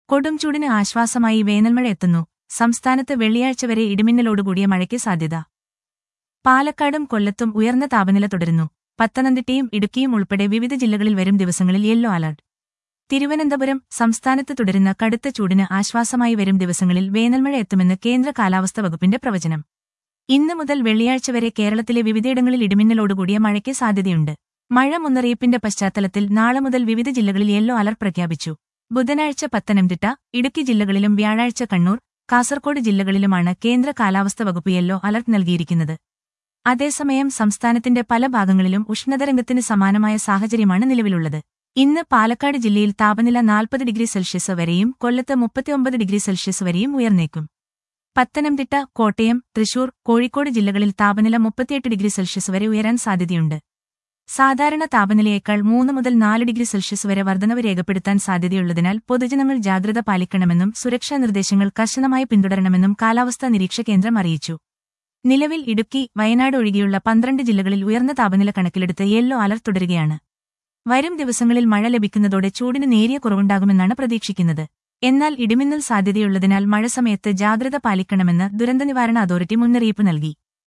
കൊടും ചൂടിന് ആശ്വാസമായി വേനൽമഴ എത്തുന്നു സംസ്ഥാനത്ത് വെള്ളിയാഴ്ച വരെ ഇടിമിന്നലോടുകൂടിയ മഴയ്ക്ക് സാധ്യത പാലക്കാടും കൊല്ലത്തും ഉയർന്ന താപനില തുടരുന്നു പത്തനംതിട്ടയും ഇടുക്കിയും ഉൾപ്പെടെ വിവിധ ജില്ലകളിൽ വരും ദിവസങ്ങളിൽ യെല്ലോ അലർട്ട് തിരുവനന്തപുരം സംസ്ഥാനത്ത് തുടരുന്ന കടുത്ത ചൂടിന് ആശ്വാസമായി വരും ദിവസങ്ങളിൽ വേനൽമഴ എത്തുമെന്ന് കേന്ദ്ര കാലാവസ്ഥാ വകുപ്പിന്റെ പ്രവചനം ഇന്ന് മുതൽ വെള്ളിയാഴ്ച വരെ കേരളത്തിലെ വിവിധയിടങ്ങളിൽ ഇടിമിന്നലോടുകൂടിയ മഴയ്ക്ക് സാധ്യതയുണ്ട് മഴ മുന്നറിയിപ്പിന്റെ പശ്ചാത്തലത്തിൽ നാളെ മുതൽ വിവിധ ജില്ലകളിൽ യെല്ലോ അലർട്ട് പ്രഖ്യാപിച്ചു ബുധനാഴ്ച പത്തനംതിട്ട ഇടുക്കി ജില്ലകളിലും വ്യാഴാഴ്ച കണ്ണൂർ കാസർകോട് ജില്ലകളിലുമാണ് കേന്ദ്ര കാലാവസ്ഥാ വകുപ്പ് യെല്ലോ അലർട്ട് നൽകിയിരിക്കുന്നത് അതേസമയം സംസ്ഥാനത്തിന്റെ പല ഭാഗങ്ങളിലും ഉഷ്ണതരംഗത്തിന് സമാനമായ സാഹചര്യമാണ് നിലവിലുള്ളത് ഇന്ന് പാലക്കാട് ജില്ലയിൽ താപനില നാൽപ്പത് ഡിഗ്രി സെൽഷ്യസ് വരെയും കൊല്ലത്ത് മുപ്പത്തിയൊമ്പത് ഡിഗ്രി സെൽഷ്യസ് വരെയും ഉയർന്നേക്കും പത്തനംതിട്ട കോട്ടയം തൃശൂർ കോഴിക്കോട് ജില്ലകളിൽ താപനില മുപ്പത്തിയെട്ട് ഡിഗ്രി സെൽഷ്യസ് വരെ ഉയരാൻ സാധ്യതയുണ്ട് സാധാരണ താപനിലയേക്കാൾ മൂന്ന് മുതൽ നാല് ഡിഗ്രി സെൽഷ്യസ് വരെ വർധനവ് രേഖപ്പെടുത്താൻ സാധ്യതയുള്ളതിനാൽ പൊതുജനങ്ങൾ ജാഗ്രത പാലിക്കണമെന്നും സുരക്ഷാ നിർദ്ദേശങ്ങൾ കർശനമായി പിന്തുടരണമെന്നും കാലാവസ്ഥാ നിരീക്ഷ കേന്ദ്രം അറിയിച്ചു നിലവിൽ ഇടുക്കി വയനാട് ഒഴികെയുള്ള പന്ത്രണ്ട് ജില്ലകളിൽ ഉയർന്ന താപനില കണക്കിലെടുത്ത് യെല്ലോ അലർട്ട് തുടരുകയാണ് വരും ദിവസങ്ങളിൽ മഴ ലഭിക്കുന്നതോടെ ചൂടിന് നേരിയ കുറവുണ്ടാകുമെന്നാണ് പ്രതീക്ഷിക്കുന്നത് എന്നാൽ ഇടിമിന്നൽ സാധ്യതയുള്ളതിനാൽ മഴ സമയത്ത് ജാഗ്രത പാലിക്കണമെന്ന് ദുരന്തനിവാരണ അതോറിറ്റി മുന്നറിയിപ്പ് നൽകി